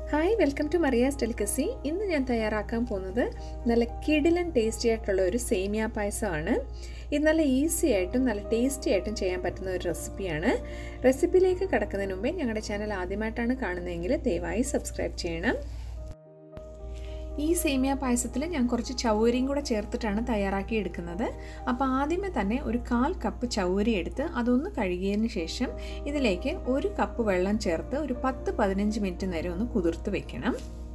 hi welcome to Maria's delicacy ഇന്ന് ഞാൻ തയ്യാറാക്കാൻ പോകുന്നത് നല്ല കിടിലൻ ടേസ്റ്റി ആയിട്ടുള്ള ഒരു സേമിയ പായസമാണ് ഇത് നല്ല ഈസി ആയിട്ടും നല്ല ടേസ്റ്റി ആയിട്ടും ചെയ്യാൻ പറ്റുന്ന ഒരു റെസിപ്പിയാണ് റെസിപ്പിയിലേക്ക് കിടക്കുന്നതിന് മുമ്പേ ഞങ്ങളുടെ ചാനൽ ആദ്യമായിട്ടാണ് കാണുന്നതെങ്കിൽ ദയവായി സബ്സ്ക്രൈബ് ചെയ്യണം ഈ സേമിയ പായസത്തിൽ ഞാൻ കുറച്ച് ചൗരിയും കൂടെ ചേർത്തിട്ടാണ് തയ്യാറാക്കി എടുക്കുന്നത് അപ്പോൾ ആദ്യമേ തന്നെ ഒരു കാൽ കപ്പ് ചൗരി എടുത്ത് അതൊന്ന് കഴുകിയതിന് ശേഷം ഇതിലേക്ക് ഒരു കപ്പ് വെള്ളം ചേർത്ത് ഒരു പത്ത് പതിനഞ്ച് മിനിറ്റ് നേരം ഒന്ന് കുതിർത്ത് വെക്കണം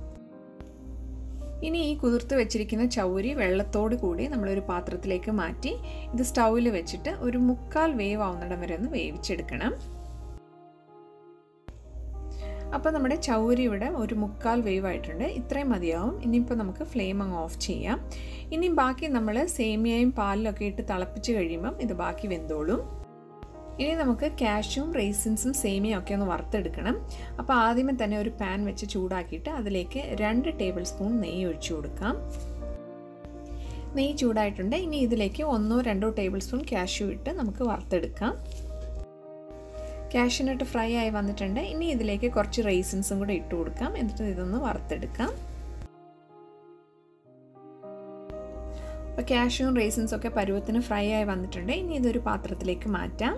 ഇനി ഈ കുതിർത്ത് വെച്ചിരിക്കുന്ന ചൗരി വെള്ളത്തോട് കൂടി നമ്മളൊരു പാത്രത്തിലേക്ക് മാറ്റി ഇത് സ്റ്റൗവിൽ വെച്ചിട്ട് ഒരു മുക്കാൽ വേവ് ആവുന്നിടം വരെ ഒന്ന് വേവിച്ചെടുക്കണം അപ്പോൾ നമ്മുടെ ചൗരി ഇവിടെ ഒരു മുക്കാൽ വേവ് ആയിട്ടുണ്ട് ഇത്രയും മതിയാവും ഇനിയിപ്പോൾ നമുക്ക് ഫ്ലെയിം അങ്ങ് ഓഫ് ചെയ്യാം ഇനി ബാക്കി നമ്മൾ സേമിയയും പാലിലൊക്കെ ഇട്ട് തിളപ്പിച്ച് കഴിയുമ്പം ഇത് ബാക്കി വെന്തോളും ഇനി നമുക്ക് കാഷ്യൂം റേസിൻസും സേമിയയും ഒക്കെ ഒന്ന് വറുത്തെടുക്കണം അപ്പോൾ ആദ്യമേ തന്നെ ഒരു പാൻ വെച്ച് ചൂടാക്കിയിട്ട് അതിലേക്ക് രണ്ട് ടേബിൾ സ്പൂൺ നെയ്യ് ഒഴിച്ചു കൊടുക്കാം നെയ്യ് ചൂടായിട്ടുണ്ട് ഇനി ഇതിലേക്ക് ഒന്നോ രണ്ടോ ടേബിൾ സ്പൂൺ കാഷ്യൂ ഇട്ട് നമുക്ക് വറുത്തെടുക്കാം കാഷ്യൂനട്ട് ഫ്രൈ ആയി വന്നിട്ടുണ്ട് ഇനി ഇതിലേക്ക് കുറച്ച് റേസിൻസും കൂടെ ഇട്ട് കൊടുക്കാം എന്നിട്ട് ഇതൊന്ന് വറുത്തെടുക്കാം അപ്പോൾ കാഷ്യൂവും റേസിൻസും ഒക്കെ പരുവത്തിന് ഫ്രൈ ആയി വന്നിട്ടുണ്ട് ഇനി ഇതൊരു പാത്രത്തിലേക്ക് മാറ്റാം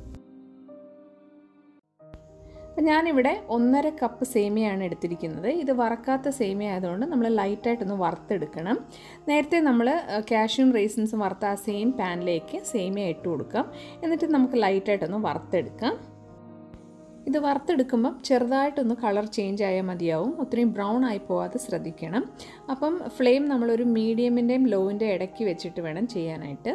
അപ്പം ഞാനിവിടെ ഒന്നര കപ്പ് സേമിയാണ് എടുത്തിരിക്കുന്നത് ഇത് വറക്കാത്ത സേമിയ ആയതുകൊണ്ട് നമ്മൾ ലൈറ്റായിട്ടൊന്ന് വറുത്തെടുക്കണം നേരത്തെ നമ്മൾ കാഷ്യൂം റേസിൻസും വറുത്ത ആ സെയിം പാനിലേക്ക് സേമിയ ഇട്ട് കൊടുക്കാം എന്നിട്ട് നമുക്ക് ലൈറ്റായിട്ടൊന്ന് വറുത്തെടുക്കാം ഇത് വറുത്തെടുക്കുമ്പം ചെറുതായിട്ടൊന്ന് കളർ ചേഞ്ച് ആയാൽ മതിയാവും ഒത്തിരിയും ബ്രൗൺ ആയി പോവാതെ ശ്രദ്ധിക്കണം അപ്പം ഫ്ലെയിം നമ്മളൊരു മീഡിയമിൻ്റെയും ലോവിൻ്റെ ഇടയ്ക്ക് വെച്ചിട്ട് വേണം ചെയ്യാനായിട്ട്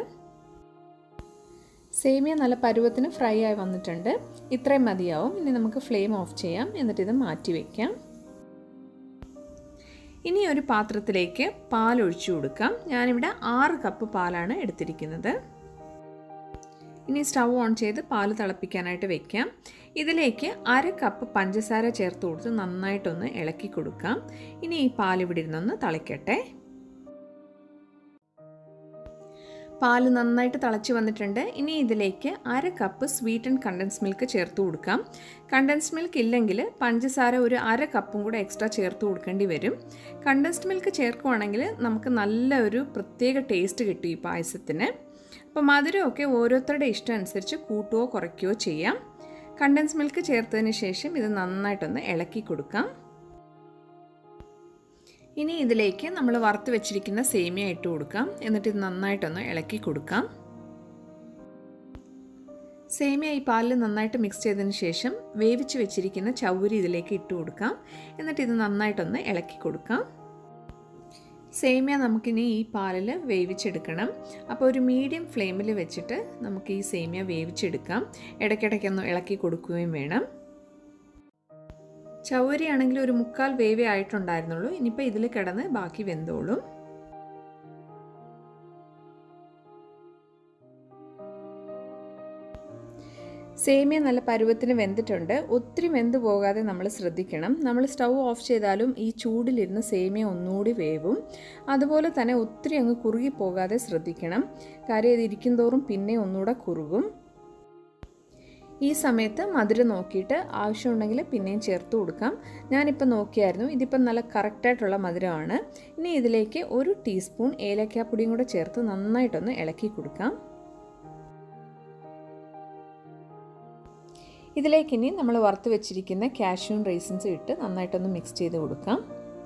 സേമിയ നല്ല പരുവത്തിന് ഫ്രൈ ആയി വന്നിട്ടുണ്ട് ഇത്രയും മതിയാവും ഇനി നമുക്ക് ഫ്ലെയിം ഓഫ് ചെയ്യാം എന്നിട്ട് ഇത് മാറ്റി വയ്ക്കാം ഇനി ഒരു പാത്രത്തിലേക്ക് പാൽ ഒഴിച്ചു കൊടുക്കാം ഞാനിവിടെ ആറ് കപ്പ് പാലാണ് എടുത്തിരിക്കുന്നത് ഇനി സ്റ്റൗ ഓൺ ചെയ്ത് പാൽ തിളപ്പിക്കാനായിട്ട് വെക്കാം ഇതിലേക്ക് അര കപ്പ് പഞ്ചസാര ചേർത്ത് കൊടുത്ത് നന്നായിട്ടൊന്ന് ഇളക്കി കൊടുക്കാം ഇനി ഈ പാൽ ഇവിടെ ഇരുന്നൊന്ന് തിളയ്ക്കട്ടെ പാല് നന്നായിട്ട് തിളച്ച് വന്നിട്ടുണ്ട് ഇനി ഇതിലേക്ക് അര cup sweet and condensed milk ചേർത്ത് കൊടുക്കാം കണ്ടൻസ് മിൽക്ക് ഇല്ലെങ്കിൽ പഞ്ചസാര ഒരു അര കപ്പും കൂടെ എക്സ്ട്രാ ചേർത്ത് കൊടുക്കേണ്ടി വരും കണ്ടൻസ്ഡ് മിൽക്ക് ചേർക്കുവാണെങ്കിൽ നമുക്ക് നല്ല ഒരു പ്രത്യേക ടേസ്റ്റ് കിട്ടും ഈ പായസത്തിന് അപ്പോൾ മധുരമൊക്കെ ഓരോരുത്തരുടെ ഇഷ്ടം അനുസരിച്ച് കൂട്ടുകയോ കുറയ്ക്കുകയോ ചെയ്യാം കണ്ടൻസ് മിൽക്ക് ചേർത്തതിന് ശേഷം ഇത് നന്നായിട്ടൊന്ന് ഇളക്കി കൊടുക്കാം ഇനി ഇതിലേക്ക് നമ്മൾ വറുത്ത് വെച്ചിരിക്കുന്ന സേമിയ ഇട്ട് കൊടുക്കാം എന്നിട്ട് ഇത് നന്നായിട്ടൊന്ന് ഇളക്കി കൊടുക്കാം സേമിയ ഈ പാലിൽ നന്നായിട്ട് മിക്സ് ചെയ്തതിന് ശേഷം വേവിച്ച് വെച്ചിരിക്കുന്ന ചൗരി ഇതിലേക്ക് ഇട്ട് കൊടുക്കാം എന്നിട്ട് ഇത് നന്നായിട്ടൊന്ന് ഇളക്കി കൊടുക്കാം സേമിയ നമുക്കിനി ഈ പാലിൽ വേവിച്ചെടുക്കണം അപ്പോൾ ഒരു മീഡിയം ഫ്ലെയിമിൽ വെച്ചിട്ട് നമുക്ക് ഈ സേമിയ വേവിച്ചെടുക്കാം ഇടയ്ക്കിടയ്ക്കൊന്ന് ഇളക്കി കൊടുക്കുകയും വേണം ചൗരി ആണെങ്കിൽ ഒരു മുക്കാൽ വേവേ ആയിട്ടുണ്ടായിരുന്നുള്ളൂ ഇനിയിപ്പോൾ ഇതിൽ കിടന്ന് ബാക്കി വെന്തോളും സേമിയ നല്ല പരുവത്തിന് വെന്തിട്ടുണ്ട് ഒത്തിരി വെന്ത് പോകാതെ നമ്മൾ ശ്രദ്ധിക്കണം നമ്മൾ സ്റ്റൗ ഓഫ് ചെയ്താലും ഈ ചൂടിലിരുന്ന് സേമിയ ഒന്നുകൂടി വേവും അതുപോലെ തന്നെ ഒത്തിരി അങ്ങ് കുറുകി പോകാതെ ശ്രദ്ധിക്കണം കാര്യം ഇത് ഇരിക്കും തോറും പിന്നെ ഒന്നുകൂടെ കുറുകും ഈ സമയത്ത് മധുരം നോക്കിയിട്ട് ആവശ്യമുണ്ടെങ്കിൽ പിന്നെയും ചേർത്ത് കൊടുക്കാം ഞാനിപ്പോൾ നോക്കിയായിരുന്നു ഇതിപ്പം നല്ല കറക്റ്റായിട്ടുള്ള മധുരമാണ് ഇനി ഇതിലേക്ക് ഒരു ടീസ്പൂൺ ഏലക്കാപ്പൊടിയും കൂടെ ചേർത്ത് നന്നായിട്ടൊന്ന് ഇളക്കി കൊടുക്കാം ഇതിലേക്ക് ഇനി നമ്മൾ വറുത്ത് വെച്ചിരിക്കുന്ന കാഷ്യൂൺ റേസിൻസ് ഇട്ട് നന്നായിട്ടൊന്ന് മിക്സ് ചെയ്ത് കൊടുക്കാം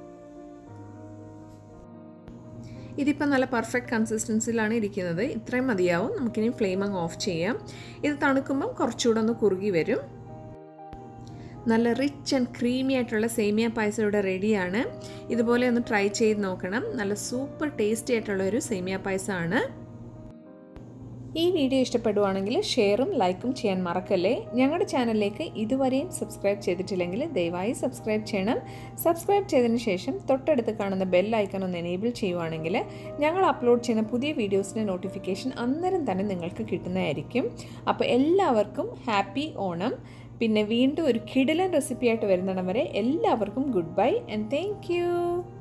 ഇതിപ്പോൾ നല്ല പെർഫെക്റ്റ് കൺസിസ്റ്റൻസിലാണ് ഇരിക്കുന്നത് ഇത്രയും മതിയാവും നമുക്കിനി ഫ്ലെയിം അങ്ങ് ഓഫ് ചെയ്യാം ഇത് തണുക്കുമ്പം കുറച്ചുകൂടെ ഒന്ന് കുറുകി വരും നല്ല റിച്ച് ആൻഡ് ക്രീമി ആയിട്ടുള്ള സേമിയ പായസം ഇവിടെ റെഡിയാണ് ഇതുപോലെ ഒന്ന് ട്രൈ ചെയ്ത് നോക്കണം നല്ല സൂപ്പർ ടേസ്റ്റി ആയിട്ടുള്ള ഒരു സേമിയ പായസമാണ് ഈ വീഡിയോ ഇഷ്ടപ്പെടുവാണെങ്കിൽ ഷെയറും ലൈക്കും ചെയ്യാൻ മറക്കല്ലേ ഞങ്ങളുടെ ചാനലിലേക്ക് ഇതുവരെയും സബ്സ്ക്രൈബ് ചെയ്തിട്ടില്ലെങ്കിൽ ദയവായി സബ്സ്ക്രൈബ് ചെയ്യണം സബ്സ്ക്രൈബ് ചെയ്തതിന് ശേഷം തൊട്ടടുത്ത് കാണുന്ന ബെൽ ഐക്കൺ ഒന്ന് എനേബിൾ ചെയ്യുവാണെങ്കിൽ ഞങ്ങൾ അപ്ലോഡ് ചെയ്യുന്ന പുതിയ വീഡിയോസിൻ്റെ നോട്ടിഫിക്കേഷൻ അന്നേരം തന്നെ നിങ്ങൾക്ക് കിട്ടുന്നതായിരിക്കും അപ്പോൾ എല്ലാവർക്കും ഹാപ്പി ഓണം പിന്നെ വീണ്ടും ഒരു കിടിലൻ റെസിപ്പിയായിട്ട് വരുന്നിടം വരെ എല്ലാവർക്കും ഗുഡ് ബൈ ആൻഡ് താങ്ക്